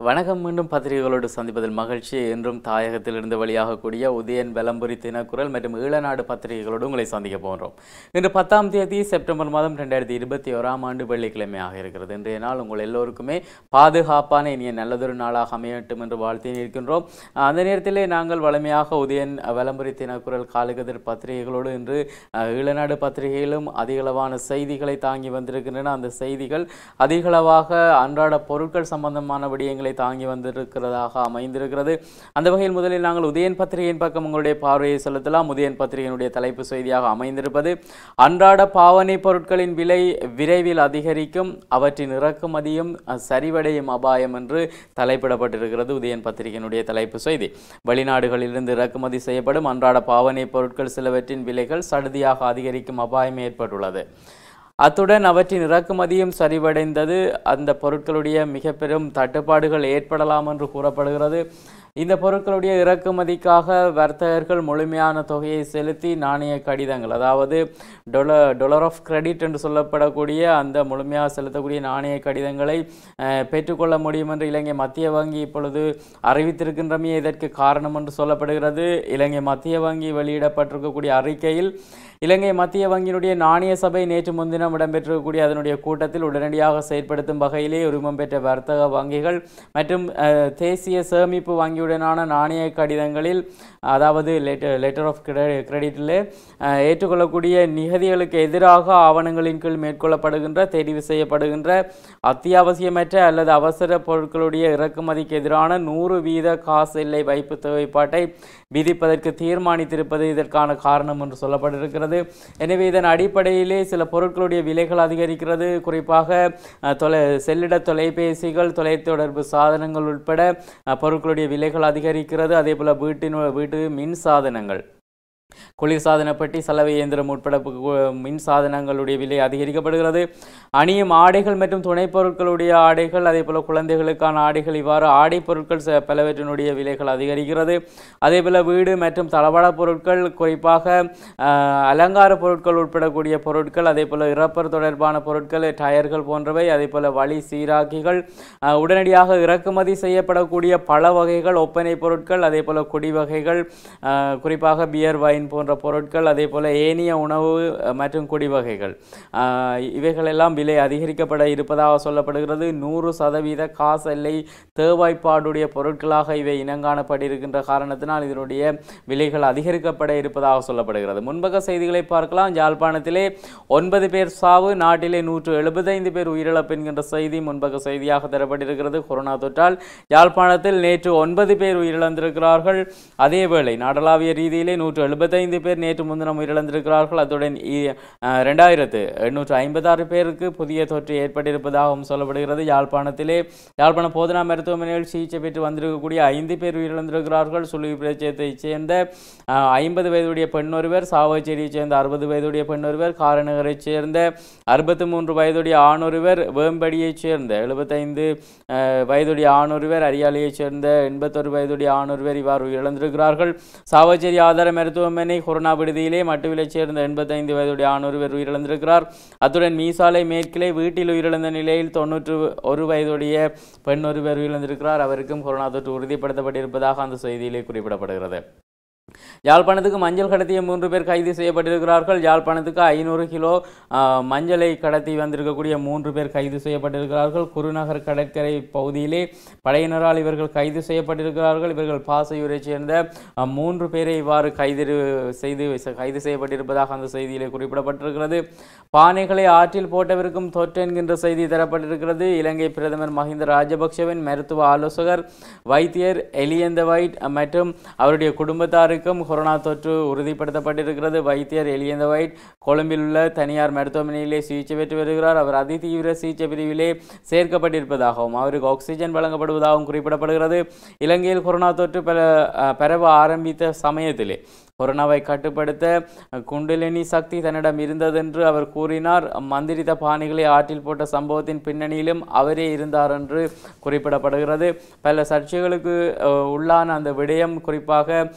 வணக்கம் மீண்டும் பத்திரிகைகளோடு சந்திப்பதில் மகிழ்ச்சி என்றும் தாயகத்திலிருந்து வெளியாகக்கூடிய உதயன் வெலம்புரி தினக்குரல் மற்றும் ஈழநாடு பத்திரிகைகளோடு உங்களை சந்திக்க போகிறோம் இன்று பத்தாம் தேதி செப்டம்பர் மாதம் ரெண்டாயிரத்தி இருபத்தி ஓராம் ஆண்டு வெள்ளிக்கிழமையாக இருக்கிறது இன்றைய நாள் உங்கள் எல்லோருக்குமே பாதுகாப்பான இனிய நல்லதொரு நாளாக அமையட்டும் என்று வாழ்த்தி நிற்கின்றோம் அந்த நேரத்திலே நாங்கள் வளமையாக உதயன் வெலம்புரி தினக்குரல் காலகதிர் பத்திரிகைகளோடு இன்று அஹ், ஈழநாடு பத்திரிகையிலும் அதிகளவான செய்திகளை தாங்கி வந்திருக்கின்றன அந்த செய்திகள் அதிகளவாக அன்றாட பொருட்கள் சம்பந்தமான விடயங்களை தாங்கி வந்திருக்கிறதாக அமைந்திருக்கிறது அந்த வகையில் முதலில் நாங்கள் உதயன் பத்திரிகையின் பக்கம் உங்களுடைய பார்வையை செலுத்தலாம் உதயன் பத்திரிகையினுடைய தலைப்பு செய்தியாக அமைந்திருப்பது அன்றாட பாவனை பொருட்களின் விலை விரைவில் அதிகரிக்கும் அவற்றின் இறக்குமதியும் அஹ், சரிவடையும் அபாயம் என்று தலைப்பிடப்பட்டிருக்கிறது உதயன் பத்திரிகையினுடைய தலைப்பு செய்தி வெளிநாடுகளிலிருந்து இறக்குமதி செய்யப்படும் அன்றாட பாவனை பொருட்கள் சிலவற்றின் விலைகள் சடுதியாக அதிகரிக்கும் அபாயம் ஏற்பட்டுள்ளது அத்துடன் அவற்றின் இறக்குமதியும் சரிவடைந்தது அந்த பொருட்களுடைய மிக பெரும் தட்டுப்பாடுகள் ஏற்படலாம் என்று கூறப்படுகிறது இந்த பொருட்களுடைய இறக்குமதிக்காக வர்த்தகர்கள் முழுமையான தொகையை செலுத்தி நாணய கடிதங்கள் அதாவது டொலர் டொலர் ஆஃப் கிரெடிட் என்று சொல்லப்படக்கூடிய அந்த முழுமையாக செலுத்தக்கூடிய நாணய கடிதங்களை அஹ், பெற்றுக்கொள்ள முடியும் என்று இலங்கை மத்திய வங்கி இப்பொழுது அறிவித்திருக்கின்றமே இதற்கு காரணம் என்று சொல்லப்படுகிறது இலங்கை மத்திய வங்கி வெளியிடப்பட்டிருக்கக்கூடிய அறிக்கையில் இலங்கை மத்திய வங்கியினுடைய நாணய சபை நேற்று முன்தினம் இடம்பெற்றிருக்கக்கூடிய அதனுடைய கூட்டத்தில் உடனடியாக செயற்படுத்தும் வகையிலே உரிமம் பெற்ற வர்த்தக வங்கிகள் மற்றும் அஹ், தேசிய சேமிப்பு வங்கியுடனான நாணய கடிதங்களில் அதாவது லெட்டர் லெட்டர் ஆஃப் கிரெடிட்டில் ஏற்றுக்கொள்ளக்கூடிய நிகதிகளுக்கு எதிராக ஆவணங்களின் கீழ் மேற்கொள்ளப்படுகின்ற தெரிவு செய்யப்படுகின்ற அத்தியாவசியமற்ற அல்லது அவசர பொருட்களுடைய இறக்குமதிக்கு எதிரான நூறு வீத காசு எல்லை வைப்பு தேவைப்பாட்டை விதிப்பதற்கு தீர்மானித்திருப்பது இதற்கான காரணம் என்று சொல்லப்பட்டிருக்கிறது எனவே இதன் அடிப்படையிலே சில பொருட்களுடைய விலைகள் அதிகரிக்கிறது குறிப்பாக அஹ், தொலை செல்லிட தொலைபேசிகள் தொலைத்தொடர்பு சாதனங்கள் உட்பட அஹ், பொருட்களுடைய விலைகள் அதிகரிக்கிறது அதே போல் வீட்டின் வீட்டு மின் சாதனங்கள் குளிர்சாதன பெட்டி சலவை இயந்திரம் உட்பட பு- கு- மின் சாதனங்களுடைய விலை அதிகரிக்கப்படுகிறது அணியும் ஆடைகள் மற்றும் துணைப் பொருட்களுடைய ஆடைகள் அதே போல் குழந்தைகளுக்கான ஆடைகள் இவ்வாறு ஆடை பொருட்கள் ச- பலவற்றினுடைய விலைகள் அதிகரிக்கிறது அதே போல் வீடு மற்றும் தளவாட பொருட்கள் குறிப்பாக ஆஹ், அலங்கார பொருட்கள் உட்படக்கூடிய பொருட்கள் அதே போல் இறப்பர் தொடர்பான பொருட்கள் டயர்கள் போன்றவை அதே போல் வழி சீராக்கிகள் ஆஹ், உடனடியாக இறக்குமதி செய்யப்படக்கூடிய பல வகைகள் ஒப்பனை பொருட்கள் அதே போல் குடி வகைகள் ஆஹ், குறிப்பாக பியர் வைன் போன்ற பொருட்கள் அதே போல் ஏனைய உணவு அஹ், மற்றும் குடி வகைகள் ஆஹ், இவைகளெல்லாம் விலை அதிகரிக்கப்பட இருப்பதாக சொல்லப்படுகிறது நூறு சதவீத காசு எல்லை தேவைப்பாடுடைய பொருட்களாக இவை இனங்காணப்பட்டிருக்கின்ற காரணத்தினால் இதனுடைய விலைகள் அதிகரிக்கப்பட இருப்பதாக சொல்லப்படுகிறது முன்பக்க செய்திகளை பார்க்கலாம் யாழ்ப்பாணத்திலே ஒன்பது பேர் சாவு நாட்டிலே நூற்று எழுபத்தைந்து பேர் உயிரிழப்பு என்கின்ற செய்தி முன்பக்க செய்தியாக தரப்பட்டிருக்கிறது கொரோனா தொற்றால் யாழ்ப்பாணத்தில் நேற்று ஒன்பது பேர் உயிரிழந்திருக்கிறார்கள் அதேவேளை நாடளாவிய ரீதியிலே நூற்று எழுபத்தைந்து பேர் நேற்று முன்தினம் உயிரிழந்திருக்கிறார்கள் அத்துடன் இ- அஹ், ரெண்டாயிரத்து எண்ணூற்று ஐம்பத்தாறு பேருக்கு புதிய தொற்று ஏற்பட்டிருப்பதாகவும் சொல்லப்படுகிறது யாழ்ப்பாணத்திலே யாழ்ப்பாண போதனா மருத்துவமனையில் சிகிச்சை பெற்று வந்திருக்கக்கூடிய ஐந்து பேர் உயிரிழந்திருக்கிறார்கள் சுழிவு பிரதேசத்தைச் சேர்ந்த அஹ், ஐம்பது வயதுடைய பெண் ஒருவர் சாவச்சேரியைச் சேர்ந்த அறுபது வயதுடைய பெண் ஒருவர் காரநகரைச் சேர்ந்த அறுபத்தி மூன்று வயதுடைய ஆணொருவர் வேம்படியைச் சேர்ந்த எழுபத்தைந்து அஹ், வயதுடைய ஆணொருவர் அரியாலையைச் சேர்ந்த எண்பத்தொரு வயதுடைய ஆணொருவர் இவ்வாறு உயிரிழந்திருக்கிறார்கள் சாவச்சேரி ஆதார மருத்துவமனை கொரோனா விடுதியிலே மட்டுவிலைச் சேர்ந்த எண்பத்தைந்து வயதுடைய ஆணொருவர் உயிரிழந்திருக்கிறார் அத்துடன் மீசாலை மேற்கிலே வீட்டில் உயிரிழந்த நிலையில் தொன்னூற்று ஒரு வயதுடைய பெண் ஒருவர் உயிரிழந்திருக்கிறார் அவருக்கும் கொரோனா தொற்று உறுதிப்படுத்தப்பட்டிருப்பதாக அந்த செய்தியிலே குறிப்பிடப்படுகிறது யாழ்ப்பாணத்துக்கு மஞ்சள் கடத்திய மூன்று பேர் கைது செய்யப்பட்டிருக்கிறார்கள் யாழ்ப்பாணத்துக்கு ஐநூறு கிலோ ஆ, மஞ்சளை கடத்தி வந்திருக்கக்கூடிய மூன்று பேர் கைது செய்யப்பட்டிருக்கிறார்கள் குருநகர் கடற்கரை பகுதியிலே படையினரால் இவர்கள் கைது செய்யப்பட்டிருக்கிறார்கள் இவர்கள் பாசையூரைச் சேர்ந்த ஆ, மூன்று பேரை இவ்வாறு கைது செய்து கைது செய்யப்பட்டிருப்பதாக அந்த செய்தியிலே குறிப்பிடப்பட்டிருக்கிறது பானைகளை ஆற்றில் போட்டவருக்கும் தொற்று என்கின்ற செய்தி தரப்பட்டிருக்கிறது இலங்கை பிரதமர் மஹிந்த ராஜபக்ஷவின் மருத்துவ ஆலோசகர் வைத்தியர் எலியந்த வைட் மற்றும் அவருடைய குடும்பத்தாருக்கும் கொரோனா தொற்று உறுதிப்படுத்தப்பட்டிருக்கிறது வைத்தியர் எலியந்த வைட் கொழும்பில் உள்ள தனியார் மருத்துவமனையிலே சிகிச்சை பெற்று வருகிறார் அவர் அதிதீவிர சிகிச்சை பிரிவிலே சேர்க்கப்பட்டிருப்பதாகவும் அவருக்கு ஆக்சிஜன் வழங்கப்படுவதாகவும் குறிப்பிடப்படுகிறது இலங்கையில் கொரோனா தொற்று பல அஹ், பரவ ஆரம்பித்த சமயத்திலே கொரோனாவை கட்டுப்படுத்த குண்டலினி சக்தி தன்னிடம் இருந்ததென்று அவர் கூறினார் மந்திரித்த பாணிகளை ஆற்றில் போட்ட சம்பவத்தின் பின்னணியிலும் அவரே இருந்தார் என்று குறிப்பிடப்படுகிறது பல சர்ச்சைகளுக்கு அஹ், உள்ளான அந்த விடயம் குறிப்பாக அஹ், சுதா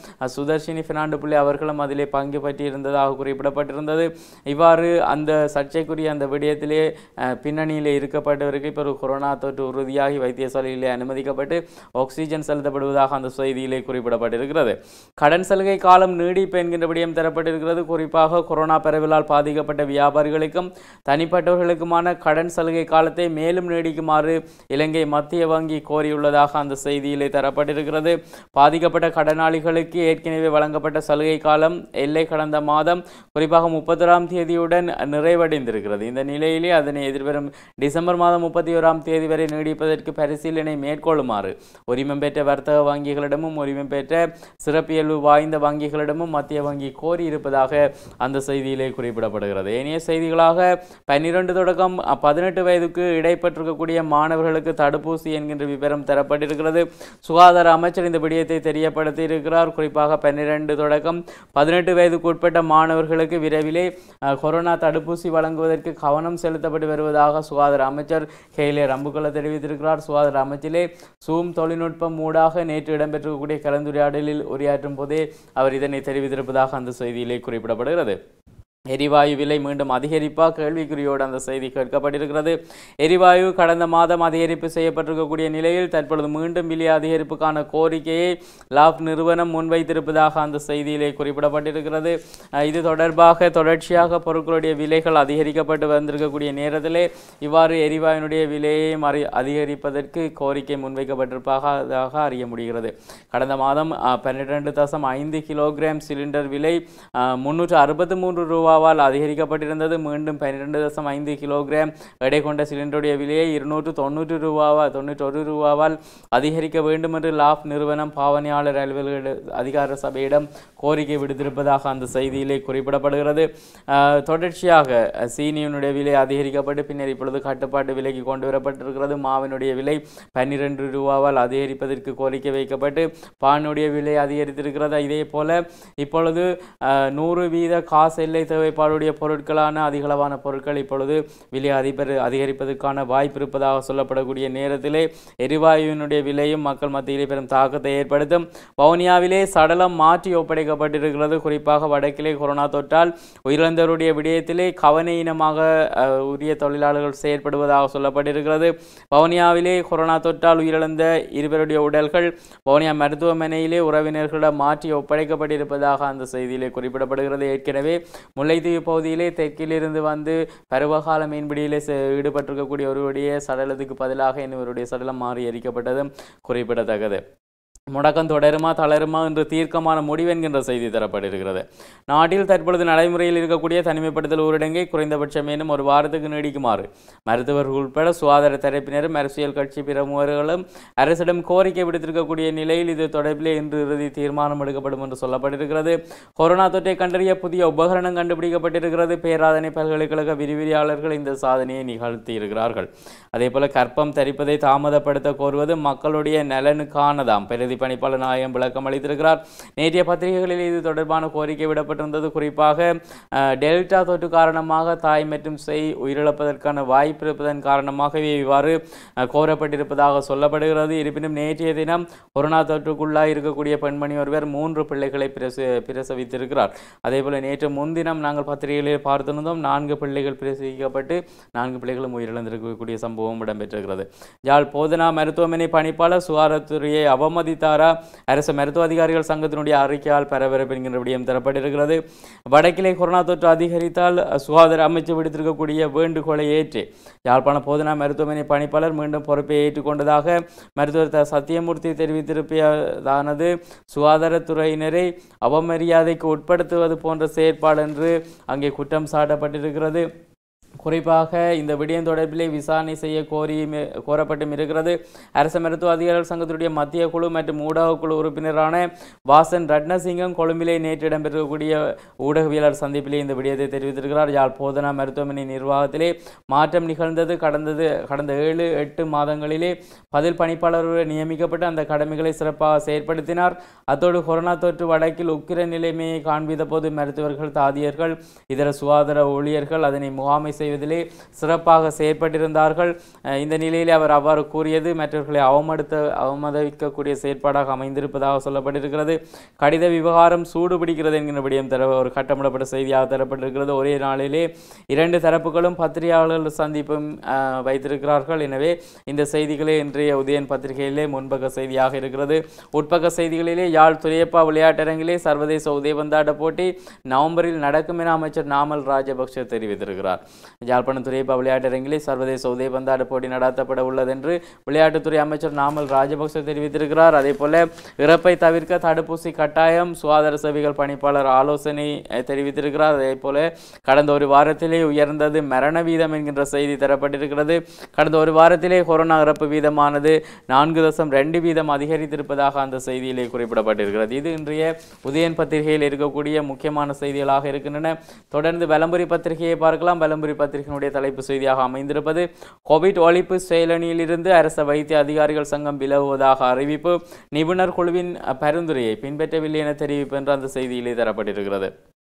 சுதர்ஷினி பெர்னாண்டு பிள்ளை அவர்களும் அதிலே பங்கு பற்றியிருந்ததாக குறிப்பிடப்பட்டிருந்தது இவ்வாறு அந்த சர்ச்சைக்குரிய அந்த விடயத்திலே அஹ், பின்னணியிலே இருக்கப்பட்டவருக்கு இப்போ ஒரு கொரோனா தொற்று உறுதியாகி வைத்தியசாலையிலே அனுமதிக்கப்பட்டு ஆக்சிஜன் செலுத்தப்படுவதாக அந்த செய்தியிலே குறிப்பிடப்பட்டிருக்கிறது கடன் சலுகை காலம் நீடிப்பு என்கின்ற விடயம் தரப்பட்டிருக்கிறது குறிப்பாக கொரோனா பரவலால் பாதிக்கப்பட்ட வியாபாரிகளுக்கும் தனிப்பட்டவர்களுக்குமான கடன் சலுகை காலத்தை மேலும் நீடிக்குமாறு இலங்கை மத்திய வங்கி கோரியுள்ளதாக அந்த செய்தியிலே தரப்பட்டிருக்கிறது பாதிக்கப்பட்ட கடனாளிகளுக்கு ஏற்கனவே வழங்கப்பட்ட சலுகை காலம் எல்லை கடந்த மாதம் குறிப்பாக முப்பத்தொராம் தேதியுடன் நிறைவடைந்திருக்கிறது இந்த நிலையிலே அதனை எதிர்வரும் டிசம்பர் மாதம் முப்பத்தி ஓராம் தேதி வரை நீடிப்பதற்கு பரிசீலனை மேற்கொள்ளுமாறு உரிமம் பெற்ற வர்த்தக வங்கிகளிடமும் உரிமம் பெற்ற சிறப்பியல்பு வாய்ந்த வங்கிகளிடமும் மத்திய வங்கி கோரியிருப்பதாக அந்த செய்தியிலே குறிப்பிடப்படுகிறது ஏனைய செய்திகளாக பன்னிரண்டு தொடக்கம் பதினெட்டு வயதுக்கு இடைப்பட்டிருக்கக்கூடிய மாணவர்களுக்கு தடுப்பூசி என்கின்ற விவரம் தரப்பட்டிருக்கிறது சுகாதார அமைச்சர் இந்த விடயத்தை தெரியப்படுத்தி இருக்கிறார் குறிப்பாக பன்னிரண்டு தொடக்கம் பதினெட்டு வயதுக்கு உட்பட்ட மாணவர்களுக்கு விரைவிலே அஹ், கொரோனா தடுப்பூசி வழங்குவதற்கு கவனம் செலுத்தப்பட்டு வருவதாக சுகாதார அமைச்சர் ஹேலே ரம்புகல தெரிவித்திருக்கிறார் சுகாதார அமைச்சிலே சூம் தொழில்நுட்பம் ஊடாக நேற்று இடம்பெற்றிருக்கக்கூடிய கலந்துரையாடலில் உரையாற்றும் போதே அவர் இதனை தெரிவித்திருப்பதாக அந்த செய்தியிலே குறிப்பிடப்படுகிறது எரிவாயு விலை மீண்டும் அதிகரிப்பா கேள்விக்குறியோடு அந்த செய்தி கேட்கப்பட்டிருக்கிறது எரிவாயு கடந்த மாதம் அதிகரிப்பு செய்யப்பட்டிருக்கக்கூடிய நிலையில் தற்பொழுது மீண்டும் விலை அதிகரிப்புக்கான கோரிக்கையை லாப் நிறுவனம் முன்வைத்திருப்பதாக அந்த செய்தியிலே குறிப்பிடப்பட்டிருக்கிறது அஹ் இது தொடர்பாக தொடர்ச்சியாக பொருட்களுடைய விலைகள் அதிகரிக்கப்பட்டு வந்திருக்கக்கூடிய நேரத்திலே இவ்வாறு எரிவாயுனுடைய விலையை மறி அதிகரிப்பதற்கு கோரிக்கை முன்வைக்கப்பட்டிருப்பதாக அறிய முடிகிறது கடந்த மாதம் பன்னிரெண்டு தசம் ஐந்து கிலோகிராம் சிலிண்டர் விலை முன்னூற்று அறுபத்தி மூன்று ரூபாவால் அதிகரிக்கப்பட்டிருந்தது மீண்டும் பன்னிரெண்டு தசம் ஐந்து கிலோகிராம் எடை கொண்ட சிலிண்டருடைய விலையை இருநூற்று தொண்ணூற்று ரூபாவா தொண்ணூற்றொரு ரூபாவால் அதிகரிக்க வேண்டும் என்று லாப் நிறுவனம் பாவனையாளர் அலுவலக அதிகார சபையிடம் கோரிக்கை விடுத்திருப்பதாக அந்த செய்தியிலே குறிப்பிடப்படுகிறது அஹ், தொடர்ச்சியாக அஹ், சீனியினுடைய விலை அதிகரிக்கப்பட்டு பின்னர் இப்பொழுது கட்டுப்பாட்டு விலைக்கு கொண்டு வரப்பட்டிருக்கிறது மாவினுடைய விலை பன்னிரெண்டு ரூபாவால் அதிகரிப்பதற்கு கோரிக்கை வைக்கப்பட்டு பானுடைய விலை அதிகரித்திருக்கிறது இதே போல இப்பொழுது அஹ், நூறு வீத காசு எல்லை தேவைப்பாடுடைய பொருட்களான அதிகளவான பொருட்கள் இப்பொழுது விலை அதிபர் அதிகரிப்பதற்கான வாய்ப்பு இருப்பதாக சொல்லப்படக்கூடிய நேரத்திலே எரிவாயுவினுடைய விலையும் மக்கள் மத்தியிலே பெரும் தாக்கத்தை ஏற்படுத்தும் வவுனியாவிலே சடலம் மாற்றி ஒப்படைக்கப்பட்டிருக்கிறது குறிப்பாக வடக்கிலே கொரோனா தொற்றால் உயிரிழந்தவருடைய விடயத்திலே கவனையினமாக அஹ், உரிய தொழிலாளர்கள் செயற்படுவதாக சொல்லப்பட்டிருக்கிறது வவுனியாவிலே கொரோனா தொற்றால் உயிரிழந்த இருவருடைய உடல்கள் வவுனியா மருத்துவமனையிலே உறவினர்களிடம் மாற்றி ஒப்படைக்கப்பட்டிருப்பதாக அந்த செய்தியிலே குறிப்பிடப்படுகிறது ஏற்கனவே முல்லைத்தீவு பகுதியிலே தெற்கிலிருந்து வந்து பருவகால மீன்பிடியிலே செ- ஈடுபட்டிருக்கக்கூடிய ஒருவருடைய சடலத்துக்கு பதிலாக இன்னொருடைய சடலம் மாறி எரிக்கப்பட்டதும் குறிப்பிடத்தக்கது முடக்கம் தொடருமா தளருமா என்று தீர்க்கமான முடிவு என்கின்ற செய்தி தரப்பட்டிருக்கிறது நாட்டில் தற்பொழுது நடைமுறையில் இருக்கக்கூடிய தனிமைப்படுத்தல் ஊரடங்கை குறைந்தபட்சம் மேலும் ஒரு வாரத்துக்கு நீடிக்குமாறு மருத்துவர்கள் உட்பட சுகாதார தரப்பினரும் அரசியல் கட்சி பிரமுகர்களும் அரசிடம் கோரிக்கை விடுத்திருக்கக்கூடிய நிலையில் இது தொடர்பிலே இன்று இறுதி தீர்மானம் எடுக்கப்படும் என்று சொல்லப்பட்டிருக்கிறது கொரோனா தொற்றை கண்டறிய புதிய உபகரணம் கண்டுபிடிக்கப்பட்டிருக்கிறது பேராதனை பல்கலைக்கழக விரிவிரியாளர்கள் இந்த சாதனையை நிகழ்த்தி இருக்கிறார்கள் அதே போல கற்பம் தரிப்பதை தாமதப்படுத்த கோருவது மக்களுடைய நலனுக்கானதாம் பிரதி பணிப்பாளர் நாயகம் விளக்கம் அளித்திருக்கிறார் நேற்றைய பத்திரிகைகளில் இது தொடர்பான கோரிக்கை விடப்பட்டிருந்தது குறிப்பாக அஹ், டெல்டா தொற்று காரணமாக தாய் மற்றும் செய் உயிரிழப்பதற்கான வாய்ப்பு இருப்பதன் காரணமாகவே இவ்வாறு அஹ், கோரப்பட்டிருப்பதாக சொல்லப்படுகிறது இருப்பினும் நேற்றைய தினம் கொரோனா தொற்றுக்குள்ளாய் இருக்கக்கூடிய பெண்மணி ஒருவர் மூன்று பிள்ளைகளை பிரச பிரசவித்திருக்கிறார் அதேபோல நேற்று முன்தினம் நாங்கள் பத்திரிகைகளில் பார்த்திருந்தோம் நான்கு பிள்ளைகள் பிரசவிக்கப்பட்டு நான்கு பிள்ளைகளும் உயிரிழந்திருக்கக்கூடிய சம்பவம் இடம்பெற்றிருக்கிறது யாழ் போதனா மருத்துவமனை பணிப்பாளர் சுகாதாரத்துறையை அவமதித்தாரா அரசு மருத்துவ அதிகாரிகள் சங்கத்தினுடைய அறிக்கையால் பரபரப்பு என்கின்ற விடயம் தரப்பட்டிருக்கிறது வடக்கிலே கொரோனா தொற்று அதிகரித்தால் சுகாதார அமைச்சு விடுத்திருக்கக்கூடிய வேண்டுகோளை ஏற்று யாழ்ப்பாண போதனா மருத்துவமனை பணிப்பாளர் மீண்டும் பொறுப்பை ஏற்றுக்கொண்டதாக மருத்துவர் த சத்தியமூர்த்தி தெரிவித்திருப்பதானது சுகாதாரத்துறையினரை அவமரியாதைக்கு உட்படுத்துவது போன்ற செயற்பாடு என்று அங்கே குற்றம் சாட்டப்பட்டிருக்கிறது குறிப்பாக இந்த விடயம் தொடர்பிலே விசாரணை செய்ய கோரி கோரப்பட்டும் இருக்கிறது அரசு மருத்துவ அதிகாரிகள் சங்கத்தினுடைய மத்திய குழு மற்றும் ஊடக குழு உறுப்பினரான வாசன் ரட்னசிங்கம் கொழும்பிலே நேற்று இடம்பெறக்கூடிய ஊடகவியலாளர் சந்திப்பிலே இந்த விடயத்தை தெரிவித்திருக்கிறார் யாழ் போதனா மருத்துவமனை நிர்வாகத்திலே மாற்றம் நிகழ்ந்தது கடந்தது கடந்த ஏழு எட்டு மாதங்களிலே பதில் பணிப்பாளர் நியமிக்கப்பட்டு அந்த கடமைகளை சிறப்பாக செயற்படுத்தினார் அத்தோடு கொரோனா தொற்று வடக்கில் உக்கிர நிலைமையை காண்பித்த போது மருத்துவர்கள் தாதியர்கள் இதர சுகாதார ஊழியர்கள் அதனை முகாமை செய்ய செய்வதிலே சிறப்பாக செயற்பட்டிருந்தார்கள் அஹ் இந்த நிலையிலே அவர் அவ்வாறு கூறியது மற்றவர்களை அவமடுத்த அவமதிக்கக்கூடிய செயற்பாடாக அமைந்திருப்பதாக சொல்லப்பட்டிருக்கிறது கடித விவகாரம் சூடு பிடிக்கிறது என்கிற விடயம் தர ஒரு கட்டமிடப்பட்ட செய்தியாக தரப்பட்டிருக்கிறது ஒரே நாளிலே இரண்டு தரப்புகளும் பத்திரிகையாளர்கள் சந்திப்பும் அஹ், வைத்திருக்கிறார்கள் எனவே இந்த செய்திகளே இன்றைய உதயன் பத்திரிகையிலே முன்பக்க செய்தியாக இருக்கிறது உட்பக்க செய்திகளிலே யாழ் துரியப்பா விளையாட்டரங்கிலே சர்வதேச உதயபந்தாட்ட போட்டி நவம்பரில் நடக்கும் என அமைச்சர் நாமல் ராஜபக்ஷ தெரிவித்திருக்கிறார் யாழ்ப்பாணம் துரியப்பா விளையாட்டரங்கிலே சர்வதேச உதயபந்தாட்ட போட்டி நடத்தப்பட உள்ளது என்று விளையாட்டுத்துறை அமைச்சர் நாமல் ராஜபக்ஷ தெரிவித்திருக்கிறார் அதே போல இறப்பை தவிர்க்க தடுப்பூசி கட்டாயம் சுகாதார சேவைகள் பணிப்பாளர் ஆலோசனை அஹ், தெரிவித்திருக்கிறார் அதே போல கடந்த ஒரு வாரத்திலே உயர்ந்தது மரண வீதம் என்கின்ற செய்தி தரப்பட்டிருக்கிறது கடந்த ஒரு வாரத்திலே கொரோனா இறப்பு வீதமானது நான்கு தசம் ரெண்டு வீதம் அதிகரித்திருப்பதாக அந்த செய்தியிலே குறிப்பிடப்பட்டிருக்கிறது இது இன்றைய உதயன் பத்திரிகையில் இருக்கக்கூடிய முக்கியமான செய்திகளாக இருக்கின்றன தொடர்ந்து வலம்புரி பத்திரிகையை பார்க்கலாம் வலம்புரி பத்திரிகையினுடைய தலைப்பு செய்தியாக அமைந்திருப்பது கோவிட் ஒழிப்பு செயலணியிலிருந்து அரச வைத்திய அதிகாரிகள் சங்கம் விலகுவதாக அறிவிப்பு நிபுணர் குழுவின் அஹ், பரிந்துரையை பின்பற்றவில்லை என தெரிவிப்பு என்று அந்த செய்தியிலே தரப்பட்டிருக்கிறது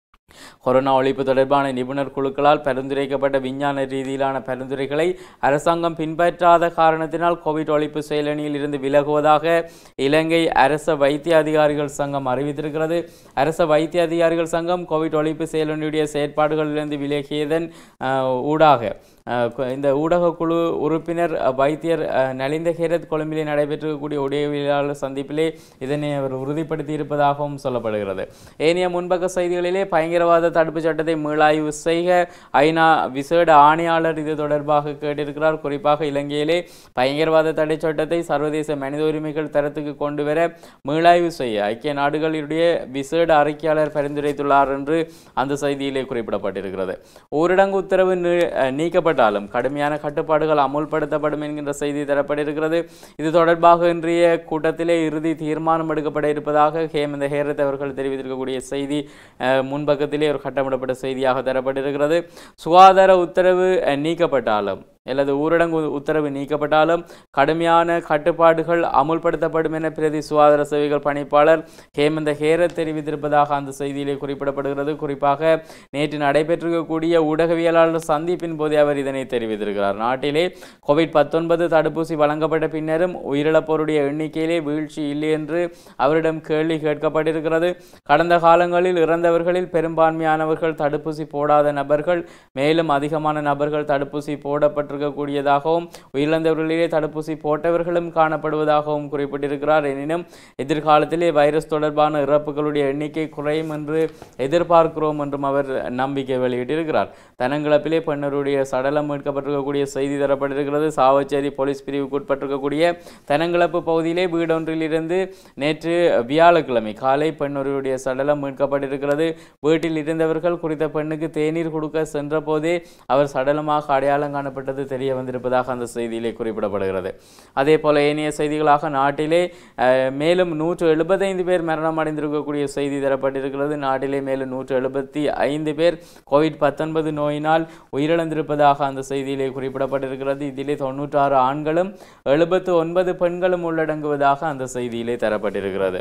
கொரோனா ஒழிப்பு தொடர்பான நிபுணர் குழுக்களால் பரிந்துரைக்கப்பட்ட விஞ்ஞான ரீதியிலான பரிந்துரைகளை அரசாங்கம் பின்பற்றாத காரணத்தினால் கோவிட் ஒழிப்பு செயலணியில் இருந்து விலகுவதாக இலங்கை அரச வைத்திய அதிகாரிகள் சங்கம் அறிவித்திருக்கிறது அரச வைத்திய அதிகாரிகள் சங்கம் கோவிட் ஒழிப்பு செயலணியுடைய செயற்பாடுகளிலிருந்து விலகியதன் அஹ், ஊடாக அஹ், கொ- இந்த ஊடக குழு உறுப்பினர் அஹ், வைத்தியர் அஹ், நலிந்த ஹேரத் கொழும்பிலே நடைபெற்றிருக்கக்கூடிய உடையவியலாளர் சந்திப்பிலே இதனை அவர் உறுதிப்படுத்தி இருப்பதாகவும் சொல்லப்படுகிறது ஏனைய முன்பக்க செய்திகளிலே பயங்கரவாத தடுப்புச் சட்டத்தை மீளாய்வு செய்க ஐநா விசேட ஆணையாளர் இது தொடர்பாக கேட்டிருக்கிறார் குறிப்பாக இலங்கையிலே பயங்கரவாத தடை சட்டத்தை சர்வதேச மனித உரிமைகள் தரத்துக்கு கொண்டு வர மீளாய்வு செய்ய ஐக்கிய நாடுகளுடைய விசேட அறிக்கையாளர் பரிந்துரைத்துள்ளார் என்று அந்த செய்தியிலே குறிப்பிடப்பட்டிருக்கிறது ஊரடங்கு உத்தரவு நீ- அஹ் நீக்கப்பட்டாலும் கடுமையான கட்டுப்பாடுகள் அமுல்படுத்தப்படும் என்கின்ற செய்தி தரப்பட்டிருக்கிறது இது தொடர்பாக இன்றைய கூட்டத்திலே இறுதி தீர்மானம் எடுக்கப்பட இருப்பதாக ஹேமந்த ஹேரத் அவர்கள் தெரிவித்திருக்கக்கூடிய செய்தி அஹ், முன்பக்கத்திலே ஒரு கட்டமிடப்பட்ட செய்தியாக தரப்பட்டிருக்கிறது சுகாதார உத்தரவு அஹ், நீக்கப்பட்டாலும் அல்லது ஊரடங்கு உ- உத்தரவு நீக்கப்பட்டாலும் கடுமையான கட்டுப்பாடுகள் அமுல்படுத்தப்படும் என பிரதி சுகாதார சேவைகள் பணிப்பாளர் ஹேமந்த ஹேரத் தெரிவித்திருப்பதாக அந்த செய்தியிலே குறிப்பிடப்படுகிறது குறிப்பாக நேற்று நடைபெற்றிருக்கக்கூடிய ஊடகவியலாளர் சந்திப்பின் போதே அவர் இதனை தெரிவித்திருக்கிறார் நாட்டிலே கோவிட் பத்தொன்பது தடுப்பூசி வழங்கப்பட்ட பின்னரும் உயிரிழப்போருடைய எண்ணிக்கையிலே வீழ்ச்சி இல்லை என்று அவரிடம் கேள்வி கேட்கப்பட்டிருக்கிறது கடந்த காலங்களில் இறந்தவர்களில் பெரும்பான்மையானவர்கள் தடுப்பூசி போடாத நபர்கள் மேலும் அதிகமான நபர்கள் தடுப்பூசி போடப்பட்டிருக்கக்கூடியதாகவும் உயிரிழந்தவர்களிலே தடுப்பூசி போட்டவர்களும் காணப்படுவதாகவும் குறிப்பிட்டிருக்கிறார் எனினும் எதிர்காலத்திலே வைரஸ் தொடர்பான இறப்புகளுடைய எண்ணிக்கை குறையும் என்று எதிர்பார்க்கிறோம் என்றும் அவர் நம்பிக்கை வெளியிட்டிருக்கிறார் தனங்கிழப்பிலே பெண்ணருடைய சடலம் மீட்கப்பட்டிருக்கக்கூடிய செய்தி தரப்பட்டிருக்கிறது சாவச்சேரி போலீஸ் பிரிவுக்கு உட்பட்டிருக்கக்கூடிய தனங்கிழப்பு பகுதியிலே வீடொன்றிலிருந்து நேற்று வியாழக்கிழமை காலை பெண்ணொருடைய சடலம் மீட்கப்பட்டிருக்கிறது வீட்டில் இருந்தவர்கள் குறித்த பெண்ணுக்கு தேநீர் கொடுக்க சென்ற போதே அவர் சடலமாக அடையாளம் காணப்பட்டது தெரிய வந்திருப்பதாக அந்த செய்தியிலே குறிப்பிடப்படுகிறது அதே போல ஏனைய செய்திகளாக நாட்டிலே அஹ், மேலும் நூற்று எழுபத்தைந்து பேர் மரணம் அடைந்திருக்கக்கூடிய செய்தி தரப்பட்டிருக்கிறது நாட்டிலே மேலும் நூற்று எழுபத்தி ஐந்து பேர் கோவிட் பத்தொன்பது நோயினால் உயிரிழந்திருப்பதாக அந்த செய்தியிலே குறிப்பிடப்பட்டிருக்கிறது இதிலே தொண்ணூற்றாறு ஆண்களும் எழுபத்து ஒன்பது பெண்களும் உள்ளடங்குவதாக அந்த செய்தியிலே தரப்பட்டிருக்கிறது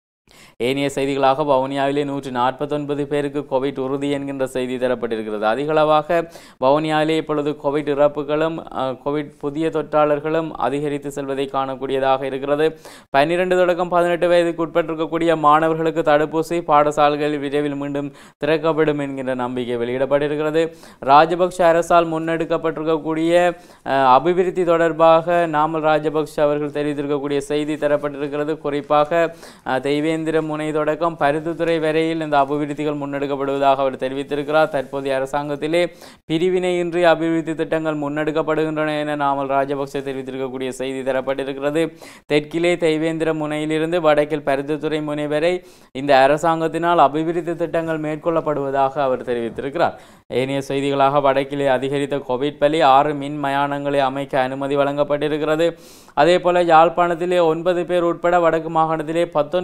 ஏனைய செய்திகளாக வவுனியாவிலே நூற்று நாற்பத்தொன்பது பேருக்கு கோவிட் உறுதி என்கின்ற செய்தி தரப்பட்டிருக்கிறது அதிகளவாக வவுனியாவிலே இப்பொழுது கோவிட் இறப்புகளும் அஹ், கோவிட் புதிய தொற்றாளர்களும் அதிகரித்து செல்வதை காணக்கூடியதாக இருக்கிறது பன்னிரண்டு தொடக்கம் பதினெட்டு வயதுக்கு உட்பட்டிருக்கக்கூடிய மாணவர்களுக்கு தடுப்பூசி பாடசாலைகள் விரைவில் மீண்டும் திறக்கப்படும் என்கின்ற நம்பிக்கை வெளியிடப்பட்டிருக்கிறது ராஜபக்ஷ அரசால் முன்னெடுக்கப்பட்டிருக்கக்கூடிய அஹ், அபிவிருத்தி தொடர்பாக நாமல் ராஜபக்ஷ அவர்கள் தெரிவித்திருக்கக்கூடிய செய்தி தரப்பட்டிருக்கிறது குறிப்பாக அஹ், தெய்வேந்திர முனை தொடக்கம் பருத்தித்துறை வரையில் இந்த அபிவிருத்திகள் முன்னெடுக்கப்படுவதாக அவர் தெரிவித்திருக்கிறார் தற்போதைய அரசாங்கத்திலே பிரிவினையின்றி அபிவிருத்தி திட்டங்கள் முன்னெடுக்கப்படுகின்றன என நாமல் ராஜபக்ஷ தெரிவித்திருக்கக்கூடிய செய்தி தரப்பட்டிருக்கிறது தெற்கிலே தெய்வேந்திர முனையிலிருந்து வடக்கில் பருத்தித்துறை முனை வரை இந்த அரசாங்கத்தினால் அபிவிருத்தி திட்டங்கள் மேற்கொள்ளப்படுவதாக அவர் தெரிவித்திருக்கிறார் ஏனைய செய்திகளாக வடக்கிலே அதிகரித்த கோவிட் பலி ஆறு மின் மயானங்களை அமைக்க அனுமதி வழங்கப்பட்டிருக்கிறது அதே போல யாழ்ப்பாணத்திலே ஒன்பது பேர் உட்பட வடக்கு மாகாணத்திலே பத்தொன்பது பேர்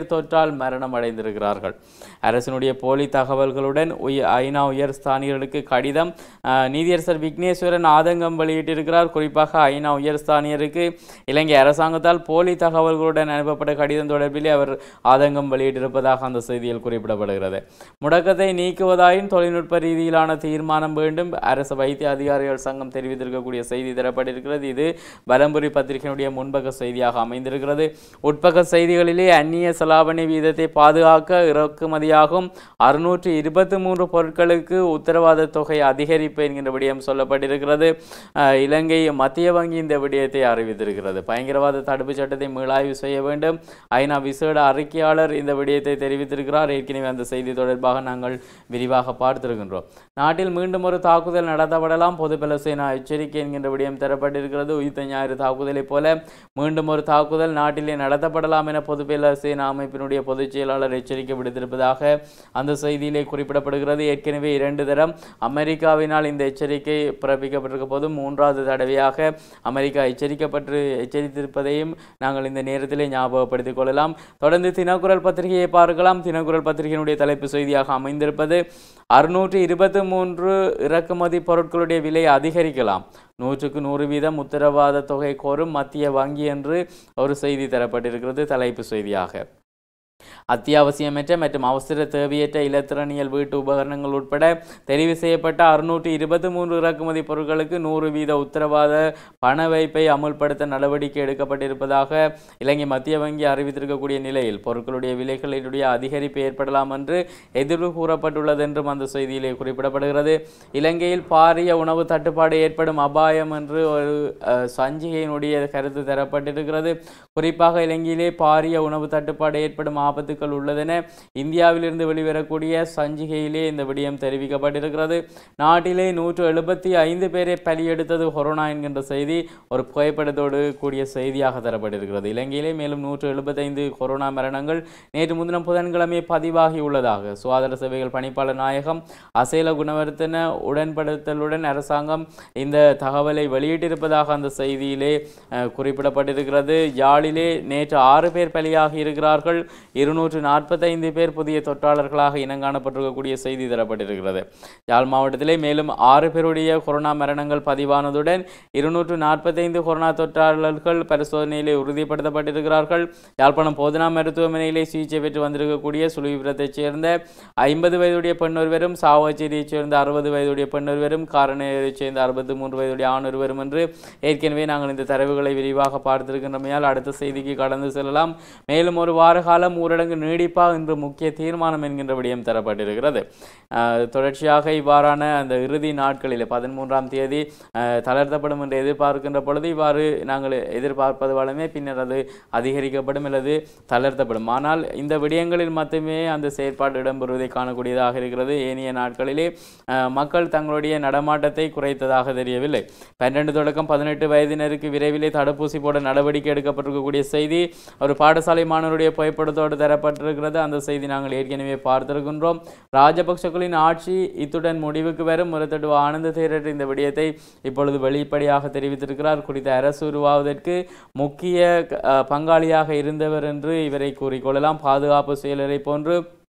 பேர் தொற்றால் மரணம் அடைந்திருக்கிறார்கள் அரசினுடைய போலி தகவல்களுடன் உய- ஐநா உயர் ஸ்தானியர்களுக்கு கடிதம் அஹ், நீதியரசர் விக்னேஸ்வரன் ஆதங்கம் வெளியிட்டிருக்கிறார் குறிப்பாக ஐநா உயர் ஸ்தானியருக்கு இலங்கை அரசாங்கத்தால் போலி தகவல்களுடன் அனுப்பப்பட்ட கடிதம் தொடர்பிலே அவர் ஆதங்கம் வெளியிட்டிருப்பதாக அந்த செய்தியில் குறிப்பிடப்படுகிறது முடக்கத்தை நீக்குவதாயின் தொழில்நுட்ப ரீதியிலான தீர்மானம் வேண்டும் அரசு வைத்திய அதிகாரிகள் சங்கம் தெரிவித்திருக்கக்கூடிய செய்தி தரப்பட்டிருக்கிறது இது பலம்புரி பத்திரிகையினுடைய முன்பக்க செய்தியாக அமைந்திருக்கிறது உட்பக்க செய்திகளிலே அந்நிய செலாவணி வீதத்தை பாதுகாக்க இறக்குமதியாகும் அறுநூற்று இருபத்தி மூன்று பொருட்களுக்கு உத்தரவாத தொகை அதிகரிப்பு என்கின்ற விடயம் சொல்லப்பட்டிருக்கிறது அஹ், இலங்கை மத்திய வங்கி இந்த விடயத்தை அறிவித்திருக்கிறது பயங்கரவாத தடுப்புச் சட்டத்தை மீளாய்வு செய்ய வேண்டும் ஐநா விசேட அறிக்கையாளர் இந்த விடயத்தை தெரிவித்திருக்கிறார் ஏற்கனவே அந்த செய்தி தொடர்பாக நாங்கள் விரிவாக பார்த்திருக்கின்றோம் நாட்டில் மீண்டும் ஒரு தாக்குதல் நடத்தப்படலாம் பொதுபல சேனா எச்சரிக்கை என்கின்ற விடயம் தரப்பட்டிருக்கிறது உயிர்த்த ஞாயிறு தாக்குதலைப் போல மீண்டும் ஒரு தாக்குதல் நாட்டிலே நடத்தப்படலாம் என பொதுபல சேனா அமைப்பினுடைய பொதுச் செயலாளர் எச்சரிக்கை விடுத்திருப்பதாக அந்த செய்தியிலே குறிப்பிடப்படுகிறது ஏற்கனவே இரண்டு தரம் அமெரிக்காவினால் இந்த எச்சரிக்கை பிறப்பிக்கப்பட்டிருக்க போது மூன்றாவது தடவையாக அமெரிக்கா எச்சரிக்கப்பட்டு எச்சரித்திருப்பதையும் நாங்கள் இந்த நேரத்திலே ஞாபகப்படுத்திக் கொள்ளலாம் தொடர்ந்து தினக்குரல் பத்திரிகையை பார்க்கலாம் தினக்குரல் பத்திரிகையினுடைய தலைப்பு செய்தியாக அமைந்திருப்பது அறுநூற்று இருபத்தி மூன்று இறக்குமதி பொருட்களுடைய விலை அதிகரிக்கலாம் நூற்றுக்கு நூறு வீதம் உத்தரவாத தொகை கோரும் மத்திய வங்கி என்று ஒரு செய்தி தரப்பட்டிருக்கிறது தலைப்பு செய்தியாக அத்தியாவசியமற்ற மற்றும் அவசர தேவையற்ற இலத்திரனியல் வீட்டு உபகரணங்கள் உட்பட தெரிவு செய்யப்பட்ட அறுநூற்று இருபத்தி மூன்று இறக்குமதி பொருட்களுக்கு நூறு வீத உத்தரவாத பண வைப்பை அமுல்படுத்த நடவடிக்கை எடுக்கப்பட்டிருப்பதாக இலங்கை மத்திய வங்கி அறிவித்திருக்கக்கூடிய நிலையில் பொருட்களுடைய விலைகளினுடைய அதிகரிப்பு ஏற்படலாம் என்று எதிர்வு கூறப்பட்டுள்ளது என்றும் அந்த செய்தியிலே குறிப்பிடப்படுகிறது இலங்கையில் பாரிய உணவு தட்டுப்பாடு ஏற்படும் அபாயம் என்று ஒரு அஹ், சஞ்சிகையினுடைய கருத்து தரப்பட்டிருக்கிறது குறிப்பாக இலங்கையிலே பாரிய உணவு தட்டுப்பாடு ஏற்படும் ஆபத்துக்கள் உள்ளதென இந்தியாவிலிருந்து வெளிவரக்கூடிய சஞ்சிகையிலே இந்த விடயம் தெரிவிக்கப்பட்டிருக்கிறது நாட்டிலே நூற்று எழுபத்தி ஐந்து பேரை பலியெடுத்தது கொரோனா என்கின்ற செய்தி ஒரு புகைப்படத்தோடு கூடிய செய்தியாக தரப்பட்டிருக்கிறது இலங்கையிலே மேலும் நூற்று எழுபத்தைந்து கொரோனா மரணங்கள் நேற்று முன்தினம் புதன்கிழமை பதிவாகி உள்ளதாக சுகாதார சேவைகள் பணிப்பாளர் நாயகம் அசேல குணவர்த்தன உடன்படுத்தலுடன் அரசாங்கம் இந்த தகவலை வெளியிட்டிருப்பதாக அந்த செய்தியிலே அஹ், குறிப்பிடப்பட்டிருக்கிறது யாழிலே நேற்று ஆறு பேர் பலியாகி இருக்கிறார்கள் இருநூற்று நாற்பத்தைந்து பேர் புதிய தொற்றாளர்களாக இனங்காணப்பட்டிருக்கக்கூடிய செய்தி தரப்பட்டிருக்கிறது யாழ் மாவட்டத்திலே மேலும் ஆறு பேருடைய கொரோனா மரணங்கள் பதிவானதுடன் இருநூற்று நாற்பத்தைந்து கொரோனா தொற்றாளர்கள் பரிசோதனையிலே உறுதிப்படுத்தப்பட்டிருக்கிறார்கள் யாழ்ப்பாணம் போதனா மருத்துவமனையிலே சிகிச்சை பெற்று வந்திருக்கக்கூடிய சுழிபுரத்தைச் சேர்ந்த ஐம்பது வயதுடைய பெண் ஒருவரும் சாவச்சேரியைச் சேர்ந்த அறுபது வயதுடைய பெண் ஒருவரும் காரணையைச் சேர்ந்த அறுபத்தி மூன்று வயதுடைய ஆண் ஒருவரும் என்று ஏற்கனவே நாங்கள் இந்த தரவுகளை விரிவாக பார்த்திருக்கின்றமையால் அடுத்த செய்திக்கு கடந்து செல்லலாம் மேலும் ஒரு வார காலம் ஊரடங்கு நீடிப்பா என்று முக்கிய தீர்மானம் என்கின்ற விடயம் தரப்பட்டிருக்கிறது அஹ், தொடர்ச்சியாக இவ்வாறான அந்த இறுதி நாட்களில் பதிமூன்றாம் தேதி அஹ், தளர்த்தப்படும் என்று எதிர்பார்க்கின்ற பொழுது இவ்வாறு நாங்கள் எதிர்பார்ப்பது வளமே பின்னர் அது அதிகரிக்கப்படும் அல்லது தளர்த்தப்படும் ஆனால் இந்த விடயங்களில் மட்டுமே அந்த செயற்பாடு இடம்பெறுவதை காணக்கூடியதாக இருக்கிறது ஏனைய நாட்களிலே அஹ், மக்கள் தங்களுடைய நடமாட்டத்தை குறைத்ததாக தெரியவில்லை பன்னெண்டு தொடக்கம் பதினெட்டு வயதினருக்கு விரைவிலே தடுப்பூசி போட நடவடிக்கை எடுக்கப்பட்டிருக்கக்கூடிய செய்தி ஒரு பாடசாலை மாணவருடைய புகைப்படத்தோடு தரப்பட்டிருக்கிறது அந்த செய்தி நாங்கள் ஏற்கனவே பார்த்திருக்கின்றோம் ராஜபக்சகளின் ஆட்சி இத்துடன் முடிவுக்கு வரும் முரத்தடு ஆனந்த தேரர் இந்த விடயத்தை இப்பொழுது வெளிப்படையாக தெரிவித்திருக்கிறார் குறித்த அரசு உருவாவதற்கு முக்கிய அஹ், பங்காளியாக இருந்தவர் என்று இவரை கூறிக்கொள்ளலாம் பாதுகாப்பு செயலரை போன்று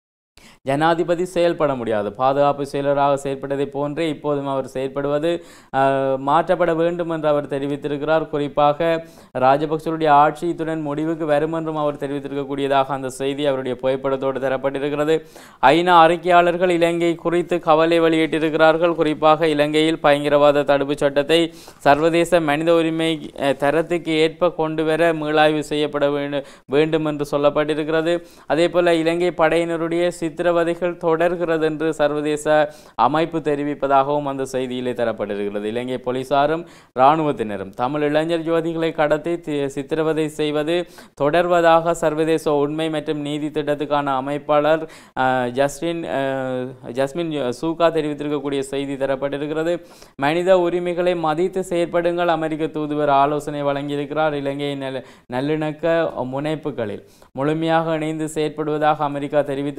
ஜனாதிபதி செயல்பட முடியாது பாதுகாப்பு செயலராக செயற்பட்டதை போன்றே இப்போதும் அவர் செயற்படுவது அஹ், மாற்றப்பட வேண்டும் என்று அவர் தெரிவித்திருக்கிறார் குறிப்பாக ராஜபக்சருடைய ஆட்சி இத்துடன் முடிவுக்கு வரும் என்றும் அவர் தெரிவித்திருக்கக்கூடியதாக அந்த செய்தி அவருடைய புகைப்படத்தோடு தரப்பட்டிருக்கிறது ஐநா அறிக்கையாளர்கள் இலங்கை குறித்து கவலை வெளியிட்டிருக்கிறார்கள் குறிப்பாக இலங்கையில் பயங்கரவாத தடுப்புச் சட்டத்தை சர்வதேச மனித உரிமை அஹ், தரத்துக்கு ஏற்ப கொண்டு வர மீளாய்வு செய்யப்பட வேண்டும் வேண்டும் என்று சொல்லப்பட்டிருக்கிறது அதே போல இலங்கை படையினருடைய சித்திரவதைகள் தொடர்கிறது என்று சர்வதேச அமைப்பு தெரிவிப்பதாகவும் அந்த செய்தியிலே தரப்பட்டிருக்கிறது இலங்கை போலீசாரும் இராணுவத்தினரும் தமிழ் இளைஞர் யுவதிகளை கடத்தி தி- சித்திரவதை செய்வது தொடர்வதாக சர்வதேச உண்மை மற்றும் நீதி திட்டத்துக்கான அமைப்பாளர் அஹ், ஜஸ்டின் அஹ், ஜஸ்மின் சூகா தெரிவித்திருக்கக்கூடிய செய்தி தரப்பட்டிருக்கிறது மனித உரிமைகளை மதித்து செயற்படுங்கள் அமெரிக்க தூதுவர் ஆலோசனை வழங்கியிருக்கிறார் இலங்கை நல்ல நல்லிணக்க முனைப்புகளில் முழுமையாக இணைந்து செயற்படுவதாக அமெரிக்கா தெரிவித்திருக்கிறது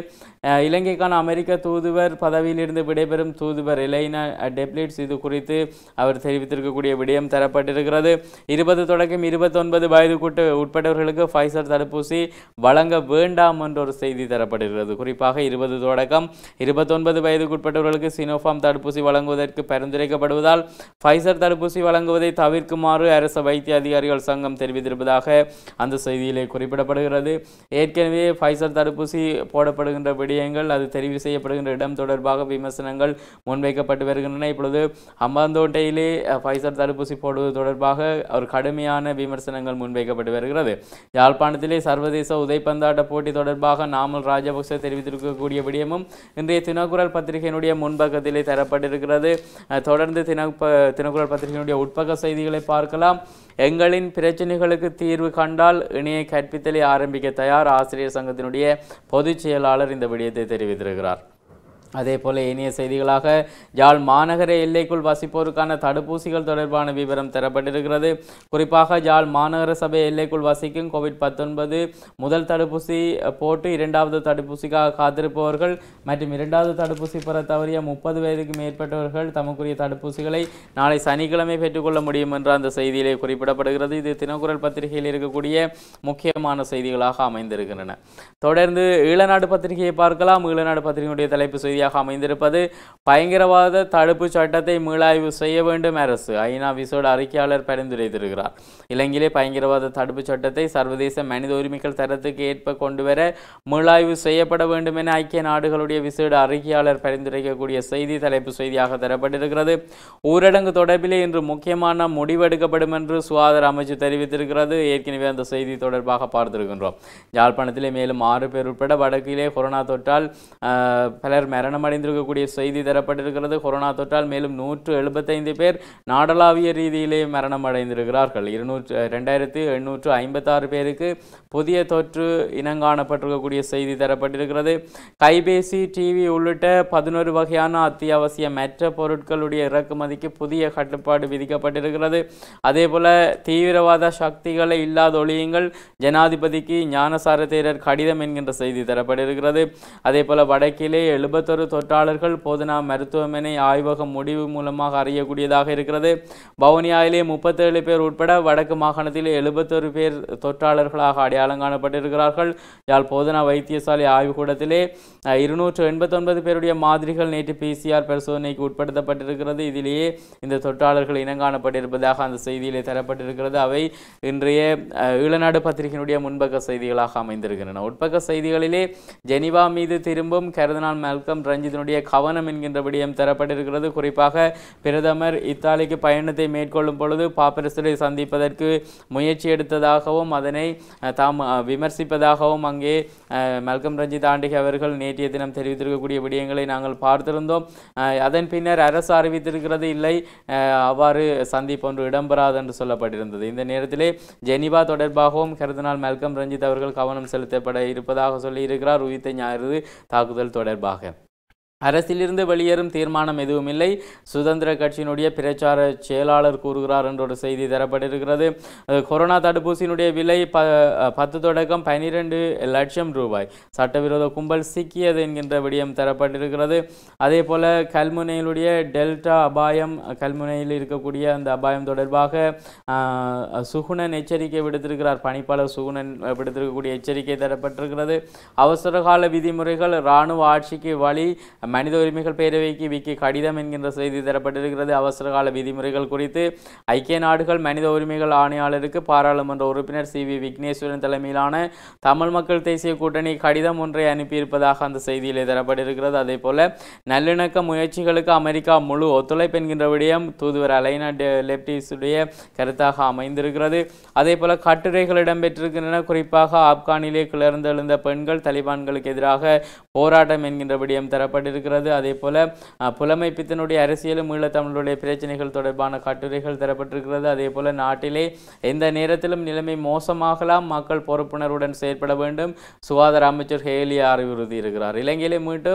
அஹ், இலங்கைக்கான அமெரிக்க தூதுவர் பதவியிலிருந்து விடைபெறும் தூதுவர் எலைனா டெப்ளிட்ஸ் இது குறித்து அவர் தெரிவித்திருக்கக்கூடிய விடயம் தரப்பட்டிருக்கிறது இருபது தொடக்கம் இருபத்தொன்பது வயதுக்குட்டு உட்பட்டவர்களுக்கு ஃபைசர் தடுப்பூசி வழங்க வேண்டாம் என்ற ஒரு செய்தி தரப்படுகிறது குறிப்பாக இருபது தொடக்கம் இருபத்தொன்பது வயதுக்குட்பட்டவர்களுக்கு சினோஃபார்ம் தடுப்பூசி வழங்குவதற்கு பரிந்துரைக்கப்படுவதால் ஃபைசர் தடுப்பூசி வழங்குவதை தவிர்க்குமாறு அரசு வைத்திய அதிகாரிகள் சங்கம் தெரிவித்திருப்பதாக அந்த செய்தியிலே குறிப்பிடப்படுகிறது ஏற்கனவே ஃபைசர் தடுப்பூசி போடப்படுகின்ற விடயங்கள் அது தெரிவு செய்யப்படுகின்ற இடம் தொடர்பாக விமர்சனங்கள் முன்வைக்கப்பட்டு வருகின்றன இப்பொழுது அம்பாந்தோட்டையிலே அஹ், ஃபைசர் தடுப்பூசி போடுவது தொடர்பாக ஒரு கடுமையான விமர்சனங்கள் முன்வைக்கப்பட்டு வருகிறது யாழ்ப்பாணத்திலே சர்வதேச உதைப்பந்தாட்ட போட்டி தொடர்பாக நாமல் ராஜபக்ச தெரிவித்திருக்கக்கூடிய விடயமும் இன்றைய தினக்குரல் பத்திரிகையினுடைய முன்பக்கத்திலே தரப்பட்டிருக்கிறது அஹ், தொடர்ந்து தினப்ப தினக்குரல் பத்திரிகையினுடைய உட்பக்க செய்திகளை பார்க்கலாம் எங்களின் பிரச்சனைகளுக்கு தீர்வு கண்டால் இணைய கற்பித்தலை ஆரம்பிக்க தயார் ஆசிரியர் சங்கத்தினுடைய பொதுச் செயலாளர் இந்த விடயத்தை தெரிவித்திருக்கிறார் அதே போல இனிய செய்திகளாக யாழ் மாநகர எல்லைக்குள் வசிப்போருக்கான தடுப்பூசிகள் தொடர்பான விவரம் தரப்பட்டிருக்கிறது குறிப்பாக யாழ் மாநகர சபை எல்லைக்குள் வசிக்கும் கோவிட் பத்தொன்பது முதல் தடுப்பூசி அஹ், போட்டு இரண்டாவது தடுப்பூசிக்காக காத்திருப்பவர்கள் மற்றும் இரண்டாவது தடுப்பூசி பெற தவறிய முப்பது வயதுக்கு மேற்பட்டவர்கள் தமக்குரிய தடுப்பூசிகளை நாளை சனிக்கிழமை பெற்றுக்கொள்ள முடியும் என்ற அந்த செய்தியிலே குறிப்பிடப்படுகிறது இது தினக்குரல் பத்திரிகையில் இருக்கக்கூடிய முக்கியமான செய்திகளாக அமைந்திருக்கின்றன தொடர்ந்து ஈழநாடு பத்திரிகையை பார்க்கலாம் ஈழநாடு பத்திரிகையுடைய தலைப்பு செய்தியாக அமைந்திருப்பது பயங்கரவாத தடுப்பு சட்டத்தை மீளாய்வு செய்ய வேண்டும் அரசு ஐநா விசோட அறிக்கையாளர் பரிந்துரைத்திருக்கிறார் இலங்கையிலே பயங்கரவாத தடுப்பு சட்டத்தை சர்வதேச மனித உரிமைகள் தரத்துக்கு ஏற்ப கொண்டுவர மீளாய்வு செய்யப்பட வேண்டும் என ஐக்கிய நாடுகளுடைய விசேட அறிக்கையாளர் பரிந்துரைக்கக்கூடிய செய்தி தலைப்பு செய்தியாக தரப்பட்டிருக்கிறது ஊரடங்கு தொடர்பிலே இன்று முக்கியமான முடிவெடுக்கப்படும் என்று சுகாதார அமைச்சு தெரிவித்திருக்கிறது ஏற்கனவே அந்த செய்தி தொடர்பாக பார்த்திருக்கின்றோம் யாழ்ப்பாணத்திலே மேலும் ஆறு பேர் உட்பட வடக்கிலே கொரோனா தொற்றால் ஆஹ், பலர் மரணமடைந்திருக்கக்கூடிய செய்தி தரப்பட்டிருக்கிறது கொரோனா தொற்றால் மேலும் நூற்று எழுபத்தைந்து பேர் நாடளாவிய ரீதியிலே மரணம் அடைந்திருக்கிறார்கள் இருநூற்று ரெண்டாயிரத்தி எண்ணூற்று ஐம்பத்தாறு பேருக்கு புதிய தொற்று இனங்காணப்பட்டிருக்கக்கூடிய செய்தி தரப்பட்டிருக்கிறது கைபேசி டிவி உள்ளிட்ட பதினோரு வகையான அத்தியாவசிய மற்ற பொருட்களுடைய இறக்குமதிக்கு புதிய கட்டுப்பாடு விதிக்கப்பட்டிருக்கிறது அதே போல தீவிரவாத சக்திகளை இல்லாத ஒழியுங்கள் ஜனாதிபதிக்கு ஞானசார தேரர் கடிதம் என்கின்ற செய்தி தரப்பட்டிருக்கிறது அதே போல வடக்கிலே எழுபத்தொரு தொற்றாளர்கள் போதனா மருத்துவமனை ஆய்வகம் முடிவு மூலமாக அறியக்கூடியதாக இருக்கிறது வவுனியாவிலே முப்பத்தேழு பேர் உட்பட வடக்கு மாகாணத்தில் எழுபத்தொரு பேர் தொற்றாளர்களாக அடையாளம் காணப்பட்டிருக்கிறார்கள் யாழ் போதனா வைத்தியசாலை ஆய்வுக்கூடத்திலே அஹ், இருநூற்று எண்பத்தொன்பது பேருடைய மாதிரிகள் நேற்று பிசிஆர் பரிசோதனைக்கு உட்படுத்தப்பட்டிருக்கிறது இதிலேயே இந்த தொற்றாளர்கள் இனங்காணப்பட்டிருப்பதாக அந்த செய்தியிலே தரப்பட்டிருக்கிறது அவை இன்றைய அஹ், ஈழநாடு பத்திரிகையினுடைய முன்பக்க செய்திகளாக அமைந்திருக்கின்றன உட்பக்க செய்திகளிலே ஜெனிவா மீது திரும்பும் கருதனால் மல்கம் ரஞ்சித்தினுடைய கவனம் என்கின்ற விடயம் தரப்பட்டிருக்கிறது குறிப்பாக பிரதமர் இத்தாலிக்கு பயணத்தை மேற்கொள்ளும் பொழுது பாப்பரசரை சந்திப்பதற்கு முயற்சி எடுத்ததாகவும் அதனை அஹ், தாம் அஹ், விமர்சிப்பதாகவும் அங்கே அஹ், மல்கம் ரஞ்சித் ஆண்டிகை அவர்கள் நேற்றைய தினம் தெரிவித்திருக்கக்கூடிய விடயங்களை நாங்கள் பார்த்திருந்தோம் அஹ், அதன் பின்னர் அரசு அறிவித்திருக்கிறது இல்லை அஹ், அவ்வாறு சந்திப்பு ஒன்று இடம்பெறாது என்று சொல்லப்பட்டிருந்தது இந்த நேரத்திலே ஜெனிவா தொடர்பாகவும் கருதினால் மல்கம் ரஞ்சித் அவர்கள் கவனம் செலுத்தப்பட இருப்பதாக சொல்லியிருக்கிறார் உயிர்த்த ஞாயிறு தாக்குதல் தொடர்பாக அரசிலிருந்து வெளியேறும் தீர்மானம் எதுவும் இல்லை சுதந்திர கட்சியினுடைய பிரச்சார செயலாளர் கூறுகிறார் என்ற ஒரு செய்தி தரப்பட்டிருக்கிறது அஹ் கொரோனா தடுப்பூசியினுடைய விலை ப அஹ் பத்து தொடக்கம் பனிரெண்டு லட்சம் ரூபாய் சட்டவிரோத கும்பல் சிக்கியது என்கின்ற விடயம் தரப்பட்டிருக்கிறது அதே போல கல்முனையினுடைய டெல்டா அபாயம் கல்முனையில் இருக்கக்கூடிய அந்த அபாயம் தொடர்பாக அஹ், சுகுணன் எச்சரிக்கை விடுத்திருக்கிறார் பணிப்பாளர் சுகுணன் அஹ், விடுத்திருக்கக்கூடிய எச்சரிக்கை தரப்பட்டிருக்கிறது அவசரகால விதிமுறைகள் இராணுவ ஆட்சிக்கு வழி மனித உரிமைகள் பேரவைக்கு விக்கி கடிதம் என்கின்ற செய்தி தரப்பட்டிருக்கிறது அவசரகால விதிமுறைகள் குறித்து ஐக்கிய நாடுகள் மனித உரிமைகள் ஆணையாளருக்கு பாராளுமன்ற உறுப்பினர் சி வி விக்னேஸ்வரன் தலைமையிலான தமிழ் மக்கள் தேசிய கூட்டணி கடிதம் ஒன்றை அனுப்பியிருப்பதாக அந்த செய்தியிலே தரப்பட்டிருக்கிறது அதே போல நல்லிணக்க முயற்சிகளுக்கு அமெரிக்கா முழு ஒத்துழைப்பு என்கின்ற விடயம் தூதுவர் அலைனா டெ- லெப்டிஸுடைய கருத்தாக அமைந்திருக்கிறது அதே போல கட்டுரைகள் இடம்பெற்றிருக்கின்றன குறிப்பாக ஆப்கானிலே கிளர்ந்தெழுந்த பெண்கள் தலிபான்களுக்கு எதிராக போராட்டம் என்கின்ற விடயம் தரப்பட்டிருக்கிறது அதே போல அஹ், புலமை பித்தனுடைய அரசியலும் ஈழத்தமிழுடைய பிரச்சனைகள் தொடர்பான கட்டுரைகள் தரப்பட்டிருக்கிறது அதே போல நாட்டிலே எந்த நேரத்திலும் நிலைமை மோசமாகலாம் மக்கள் பொறுப்புணர்வுடன் செயற்பட வேண்டும் சுகாதார அமைச்சர் ஹேலியா அறிவுறுத்தி இருக்கிறார் இலங்கையிலே மீண்டும்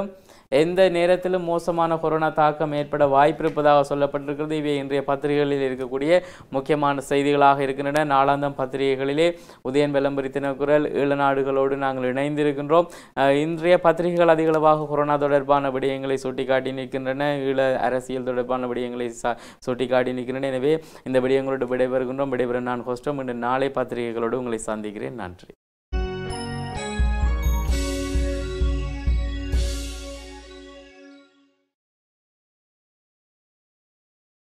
எந்த நேரத்திலும் மோசமான கொரோனா தாக்கம் ஏற்பட வாய்ப்பு இருப்பதாக சொல்லப்பட்டிருக்கிறது இவை இன்றைய பத்திரிகைகளில் இருக்கக்கூடிய முக்கியமான செய்திகளாக இருக்கின்றன நாளாந்தம் பத்திரிகைகளிலே உதயன் விளம்பரி தினக்குரல் ஈழ நாடுகளோடு நாங்கள் இணைந்திருக்கின்றோம் அஹ், இன்றைய பத்திரிகைகள் அதிகளவாக கொரோனா தொடர்பான விடயங்களை சுட்டிக்காட்டி நிற்கின்றன ஈழ அரசியல் தொடர்பான விடயங்களை ச- சுட்டிக்காட்டி நிற்கின்றன எனவே இந்த விடயங்களோடு விடைபெறுகின்றோம் விடைபெற நான் ஹோஸ்டம் இன்று நாளை பத்திரிகைகளோடு உங்களை சந்திக்கிறேன் நன்றி